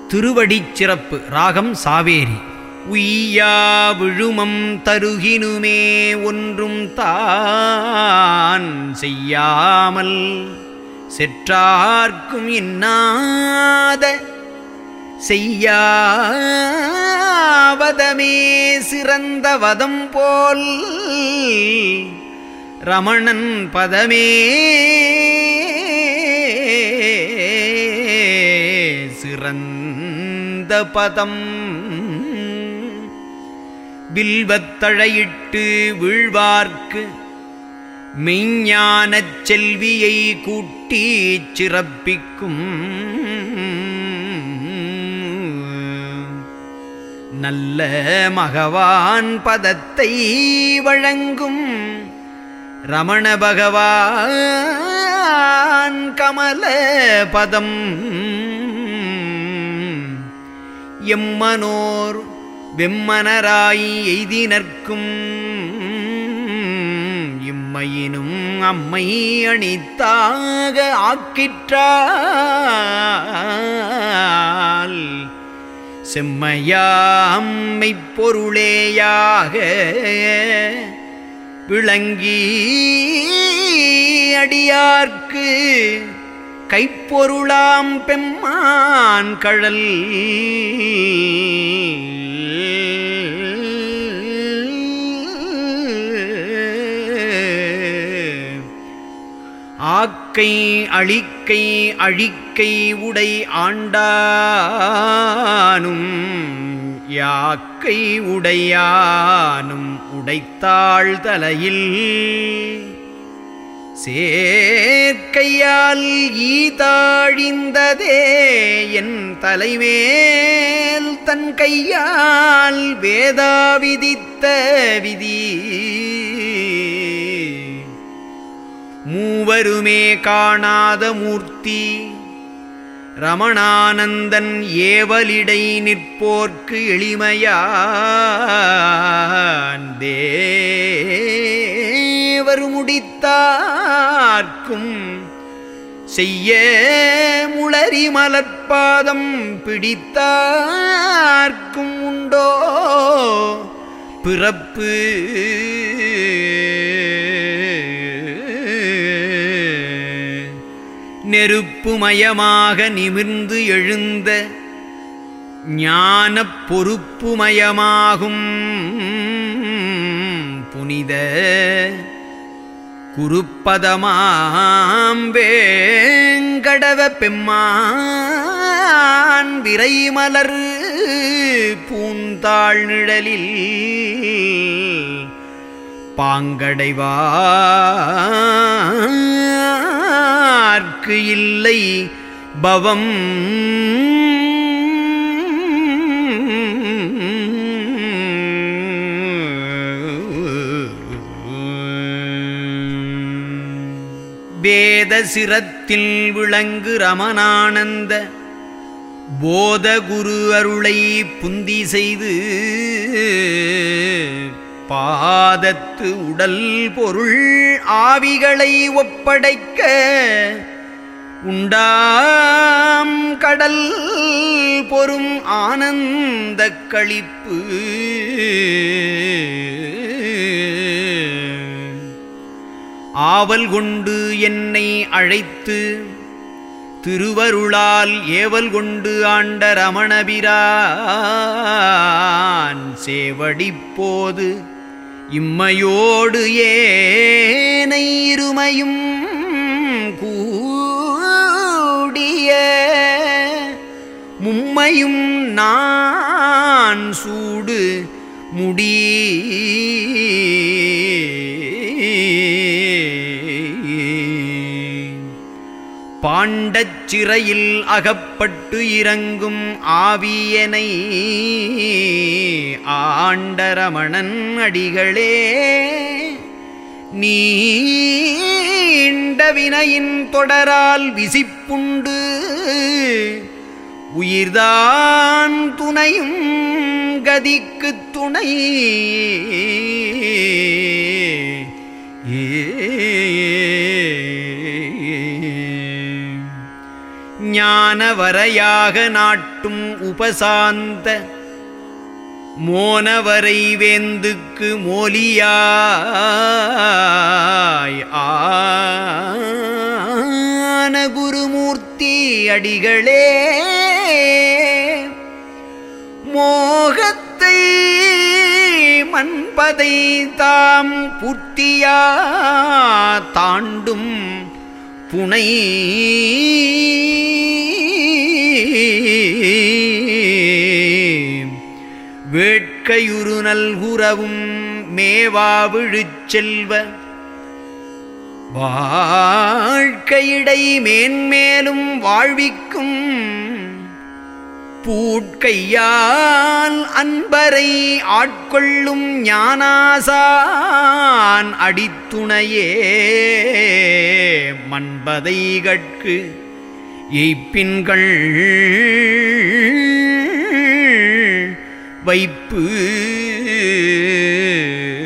திருவடிச் சிறப்பு ராகம் சாவேரி உய்யா விழுமம் தருகினுமே ஒன்றும் தான் செய்யாமல் செற்றார்க்கும் இன்னாத செய்யாவதமே சிறந்த வதம் போல் ரமணன் பதமே சிறந்த பதம் வில்வத்தழையிட்டு வீழ்வார்க்கு மெய்ஞானச் செல்வியை கூட்டிச் சிறப்பிக்கும் நல்ல மகவான் பதத்தை வழங்கும் ரமண பகவான் கமல பதம் எம்மனோர் வெம்மனராய் எய்தினர்க்கும் இம்மையினும் அம்மை அணித்தாக ஆக்கிற்றால் செம்மையாம்மை பொருளேயாக விளங்கி அடியார்க்கு கைப்பொருளாம் பெம்மான் கழல் ஆக்கை அழிக்கை அழிக்கை உடை ஆண்டானும் யாக்கை உடையானும் உடைத்தாள் தலையில் சேர்க்கையால் ஈதாழிந்ததே என் தலைமேல் தன் கையால் வேதா விதித்த விதி மூவருமே காணாத மூர்த்தி ரமணானந்தன் ஏவலிடை நிற்போர்க்கு எளிமையான் தேவர் முடித்தார்க்கும் செய்ய முளரி மலர்பாதம் பிடித்தார்க்கும் உண்டோ பிறப்பு நெருப்புமயமாக நிமிர்ந்து எழுந்த ஞானப் பொறுப்புமயமாகும் புனித குருப்பதமாம் வேங்கடவ பெம்மான் விரைமலர் பூந்தாள் நிழலில் பாங்கடைவார்க்கு இல்லை பவம் வேத சிரத்தில் விளங்கு ரமணானந்த போதகுரு அருளை புந்தி செய்து பாதத்து உடல் பொருள் ஆவிகளை ஒப்படைக்க உண்டாம் கடல் பொறும் ஆனந்த களிப்பு ஆவல் கொண்டு என்னை அழைத்து திருவருளால் ஏவல் கொண்டு ஆண்ட ரமணபிரான் சேவடிப்போது இம்மையோடு ஏனை இருமையும் கூடிய மும்மையும் நான் சூடு முடி பாண்டச் சிறையில் அகப்பட்டு இறங்கும் ஆவியனை ஆண்டரமணன் அடிகளே நீண்ட வினையின் தொடரால் விசிப்புண்டு உயிர்தான் துணையும் கதிக்குத் துணை ஞான ஞான வரையாக நாட்டும் உபசாந்த மோனவரை வேந்துக்கு மோலியாய் ஆன குருமூர்த்தி அடிகளே மோகத்தை மண்பதை தாம் பூர்த்தியா தாண்டும் புனை வேட்கையுறு நல்குறவும் மேவா விழுச் செல்வ வாழ்க்கையிடை மேன்மேலும் வாழ்விக்கும் பூட்கையால் அன்பரை ஆட்கொள்ளும் ஞானாசான் அடித்துணையே மண்பதை கட்கு எய்ப்பின்கள் வைப்பு